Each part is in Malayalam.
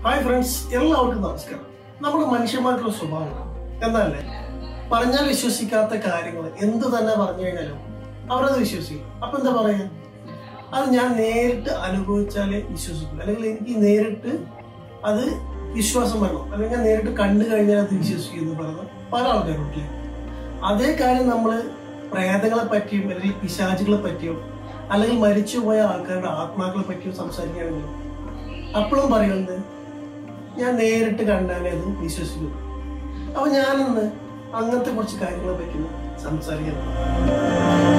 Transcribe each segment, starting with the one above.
ഹായ് ഫ്രണ്ട്സ് എല്ലാവർക്കും നമസ്കാരം നമ്മുടെ മനുഷ്യന്മാർക്കുള്ള സ്വഭാവമാണ് എന്നല്ലേ പറഞ്ഞാൽ വിശ്വസിക്കാത്ത കാര്യങ്ങൾ എന്ത് തന്നെ പറഞ്ഞു കഴിഞ്ഞാലും അവരത് വിശ്വസിക്കും അപ്പൊ എന്താ പറയാ അത് ഞാൻ നേരിട്ട് അനുഭവിച്ചാലേ വിശ്വസിക്കൂ അല്ലെങ്കിൽ എനിക്ക് നേരിട്ട് അത് വിശ്വാസം വരണം അല്ലെങ്കിൽ ഞാൻ നേരിട്ട് കണ്ടു കഴിഞ്ഞാൽ അത് വിശ്വസിക്കും എന്ന് പറയുന്ന പല ആൾക്കാരുണ്ടല്ലേ അതേ കാര്യം നമ്മൾ പ്രേതങ്ങളെ പറ്റിയും അല്ലെങ്കിൽ പിശാചുകളെ പറ്റിയോ അല്ലെങ്കിൽ മരിച്ചുപോയ ആൾക്കാരുടെ ആത്മാക്കളെ പറ്റിയോ സംസാരിക്കുകയാണെങ്കിൽ അപ്പോഴും പറയുന്നത് ഞാൻ നേരിട്ട് കണ്ടാലേ അത് വിശ്വസിക്കൂ അപ്പൊ ഞാനിന്ന് അങ്ങനത്തെ കുറച്ച് കാര്യങ്ങളെ പറ്റി സംസാരിക്കുന്നത്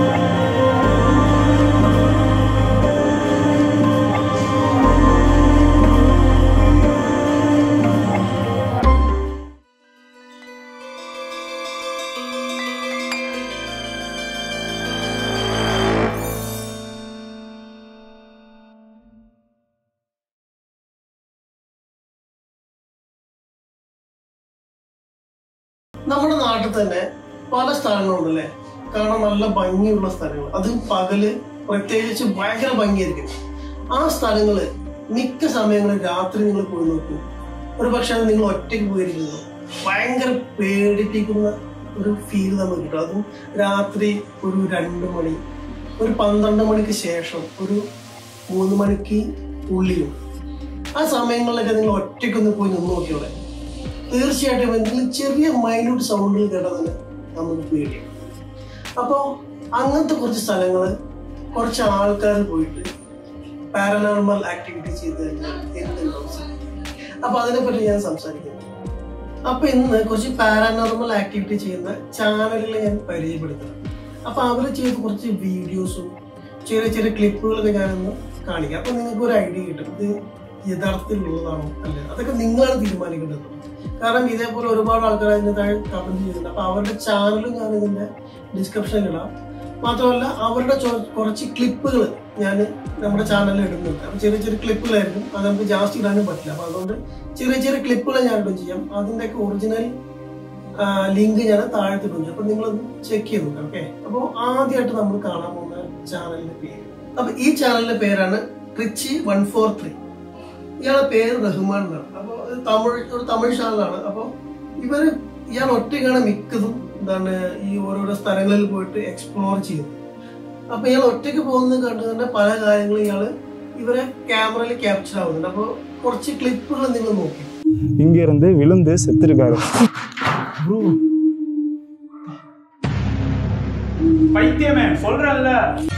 നമ്മുടെ നാട്ടിൽ തന്നെ പല സ്ഥലങ്ങളുണ്ടല്ലേ കാണാൻ നല്ല ഭംഗിയുള്ള സ്ഥലങ്ങൾ അത് പകല് പ്രത്യേകിച്ച് ഭയങ്കര ഭംഗിയായിരിക്കും ആ സ്ഥലങ്ങള് മിക്ക സമയങ്ങളിൽ രാത്രി നിങ്ങൾ പോയി നോക്കൂ ഒരു പക്ഷെ അത് നിങ്ങൾ ഒറ്റയ്ക്ക് പോയിരിക്കുന്നു ഭയങ്കര പേടിപ്പിക്കുന്ന ഒരു ഫീൽ നമുക്ക് കിട്ടും അതും രാത്രി ഒരു രണ്ട് മണി ഒരു പന്ത്രണ്ട് മണിക്ക് ശേഷം ഒരു മൂന്ന് മണിക്ക് ഉള്ളിലും ആ സമയങ്ങളിലൊക്കെ നിങ്ങൾ ഒറ്റയ്ക്കൊന്ന് പോയി നിന്ന് നോക്കിയോളെ തീർച്ചയായിട്ടും എന്തെങ്കിലും ചെറിയ മൈന്യൂട്ട് സൗണ്ടിൽ കേട്ടാൽ തന്നെ നമുക്ക് പേടിയും അപ്പോൾ അങ്ങനത്തെ കുറച്ച് സ്ഥലങ്ങൾ കുറച്ച് ആൾക്കാർ പോയിട്ട് പാരനോർമൽ ആക്ടിവിറ്റി ചെയ്ത് കഴിഞ്ഞാൽ എന്തുണ്ടാവും അപ്പൊ അതിനെപ്പറ്റി ഞാൻ സംസാരിക്കുന്നു അപ്പൊ ഇന്ന് കുറച്ച് പാരാനോർമൽ ആക്ടിവിറ്റി ചെയ്യുന്ന ചാനലുകൾ ഞാൻ പരിചയപ്പെടുത്തണം അപ്പൊ അവർ ചെയ്ത കുറച്ച് വീഡിയോസും ചെറിയ ചെറിയ ക്ലിപ്പുകളൊക്കെ ഞാനൊന്ന് കാണിക്കാം അപ്പൊ നിങ്ങൾക്ക് ഒരു ഐഡിയ കിട്ടും ഇത് യഥാർത്ഥത്തിലുള്ളതാണോ അല്ല അതൊക്കെ നിങ്ങളാണ് തീരുമാനിക്കേണ്ടത് കാരണം ഇതേപോലെ ഒരുപാട് ആൾക്കാർ അതിന്റെ താഴെ കമന്റ് ചെയ്യുന്നുണ്ട് അപ്പൊ അവരുടെ ചാനലും ഞാൻ ഇതിന്റെ ഡിസ്ക്രിപ്ഷനിൽ ഇടാം മാത്രമല്ല അവരുടെ ചൊ- കുറച്ച് ക്ലിപ്പുകൾ ഞാൻ നമ്മുടെ ചാനലിൽ ഇടുന്നുണ്ട് അപ്പൊ ചെറിയ ചെറിയ ക്ലിപ്പുകളായിരിക്കും അത് നമുക്ക് ജാസ്തി ഇടാനും പറ്റില്ല അപ്പൊ അതുകൊണ്ട് ചെറിയ ചെറിയ ക്ലിപ്പുകൾ ഞാൻ ഇടും ചെയ്യാം അതിന്റെയൊക്കെ ഒറിജിനൽ ലിങ്ക് ഞാൻ താഴത്തിട്ടുണ്ട് അപ്പൊ നിങ്ങൾ ചെക്ക് ചെയ്ത് നോക്കാം ഓക്കെ അപ്പോൾ ആദ്യമായിട്ട് നമ്മൾ കാണാൻ പോകുന്ന ചാനലിന്റെ പേര് അപ്പൊ ഈ ചാനലിന്റെ പേരാണ് റിച്ചി വൺ ഫോർ ത്രീ ഇയാളുടെ പേര് റഹ്മാൻ എന്നാണ് അപ്പോൾ തമിഴ് ഒരു തമിഴ് ചാനലാണ് അപ്പോൾ ഇവര് ഇയാൾ ഒറ്റയ്ക്കാണ് മിക്കതും എന്താണ് ഈ ഓരോരോ സ്ഥലങ്ങളിൽ പോയിട്ട് എക്സ്പ്ലോർ ചെയ്യുന്നത് അപ്പൊ ഇയാൾ ഒറ്റയ്ക്ക് പോകുന്നത് കണ്ട് തന്നെ പല കാര്യങ്ങളും ഇയാള് ഇവരെ ക്യാമറയിൽ ക്യാപ്ചർ ആവുന്നുണ്ട് അപ്പോൾ കുറച്ച് ക്ലിപ്പുകൾ നിങ്ങൾ നോക്കി இங்க இருந்து விழுந்து செத்துருக்காரு பைத்தியமே சொல்றேன்ல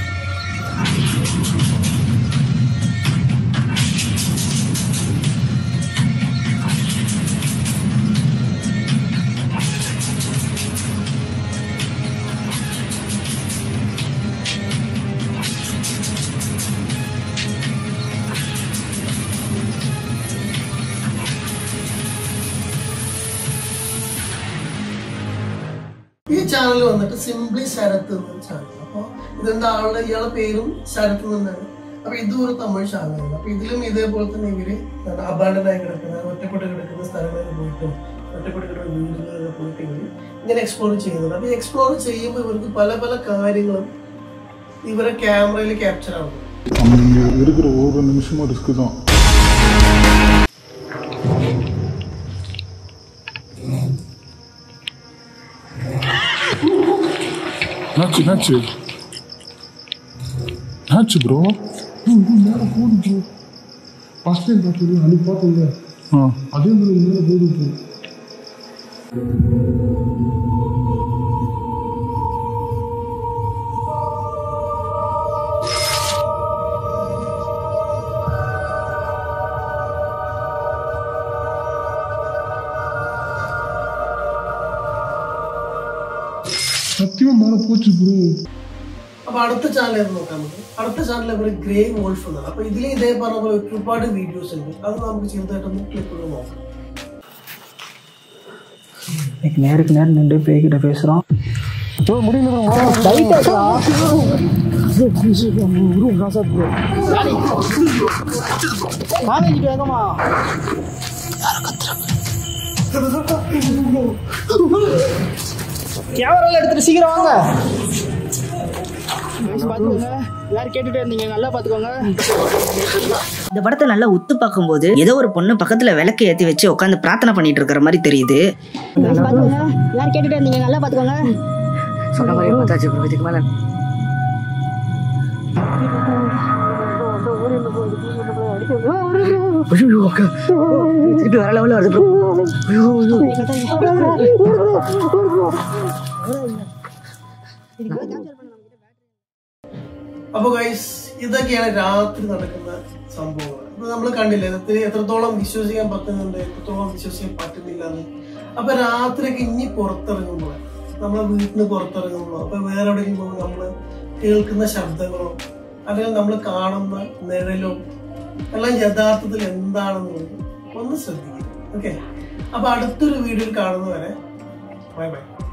ഈ ചാനൽ വന്നിട്ട് സിംപ്ലി ശരത്ത് എന്നൊരു ചാനൽ അപ്പോൾ ഇതെന്താ ആളുടെ ഇയാളുടെ പേരും ശരത്ത് തന്നെയാണ് അപ്പൊ ഇതും ഒരു തമിഴ് ചാനലാണ് അപ്പൊ ഇതിലും ഇതേപോലെ തന്നെ ഇവര് അബാൻഡൻ ആയി കിടക്കുന്ന ഒറ്റപ്പെട്ട് കിടക്കുന്ന സ്ഥലങ്ങളിൽ പോയിട്ടും ഒറ്റപ്പെട്ട് കിടക്കുന്ന വീടുകളിലൊക്കെ പോയിട്ട് ഇവര് ഇങ്ങനെ എക്സ്പ്ലോർ ചെയ്യുന്നുണ്ട് അപ്പൊ എക്സ്പ്ലോർ ചെയ്യുമ്പോൾ ഇവർക്ക് പല പല കാര്യങ്ങളും ഇവരെ ക്യാമറയിൽ ക്യാപ്ചർ ആവുന്നു நம்ம இங்க இருக்கிற ஒவ்வொரு நிமிஷமும் ரிஸ்க் தான் என்னாச்சு என்னாச்சு என்னாச்சு ப்ரோ மேலே போகுது ப்ரோ ஃபஸ்ட் டைம் பார்த்தது அன்னைக்கு பார்த்தோம்ல ஆ அதே மாதிரி மேலே போகுது ப்ரோ சத்தியமா மேலே போச்சு ப்ரோ അപ്പൊ അടുത്ത ചാനൽ ഏത് നോക്കാൻ നമുക്ക് അടുത്ത ചാനൽ ഇവര് ഗ്രേ വോൾഫ് എന്നാണ് അപ്പൊ ഇതിൽ ഇതേ പറഞ്ഞ പോലെ ഒരുപാട് വീഡിയോസ് ഉണ്ട് അത് നമുക്ക് ചെറുതായിട്ടൊന്ന് ക്ലിപ്പുകൾ നോക്കാം இன்னைக்கு நேருக்கு நேரம் நின்று பேய்கிட்ட பேசுகிறோம் கேமரால எடுத்துட்டு சீக்கிரம் வாங்க பார்த்துக்கோங்க எல்லாரும் கேட்டுட்டே இருந்தீங்க நல்லா பாத்துக்கோங்க இந்த படத்தை நல்லா உத்து பார்க்கும்போது ஏதோ ஒரு பொண்ணு பக்கத்துல விளக்கு ஏத்தி வச்சு உட்காந்து பிரார்த்தனை பண்ணிட்டு இருக்கிற மாதிரி தெரியுது பாத்துக்கோங்க எல்லாரும் கேட்டுட்டே இருந்தீங்க நல்லா பாத்துக்கோங்க சொன்ன மாதிரி பார்த்தாச்சு bro. இதுக்கு மேல ஐயோ, அக்கா. திருப்பி வர லெவலில் வருது bro. ஐயோ, ஐயோ. അപ്പൊ ഗൈസ് ഇതൊക്കെയാണ് രാത്രി നടക്കുന്ന സംഭവങ്ങൾ അപ്പൊ നമ്മൾ കണ്ടില്ലേ ഇത് എത്രത്തോളം വിശ്വസിക്കാൻ പറ്റുന്നുണ്ട് എത്രത്തോളം വിശ്വസിക്കാൻ പറ്റുന്നില്ല എന്ന് അപ്പൊ രാത്രിയൊക്കെ ഇനി പുറത്തിറങ്ങുമ്പോൾ നമ്മളെ വീട്ടിൽ നിന്ന് പുറത്തിറങ്ങുമ്പോൾ അപ്പൊ വേറെ എവിടെയെങ്കിലും പോകുമ്പോൾ നമ്മള് കേൾക്കുന്ന ശബ്ദങ്ങളോ അല്ലെങ്കിൽ നമ്മൾ കാണുന്ന നിഴലോ എല്ലാം യഥാർത്ഥത്തിൽ എന്താണെന്നുള്ളത് ഒന്ന് ശ്രദ്ധിക്കുക ഓക്കെ അപ്പൊ അടുത്തൊരു വീഡിയോയിൽ കാണുന്നവരെ ബൈ ബൈ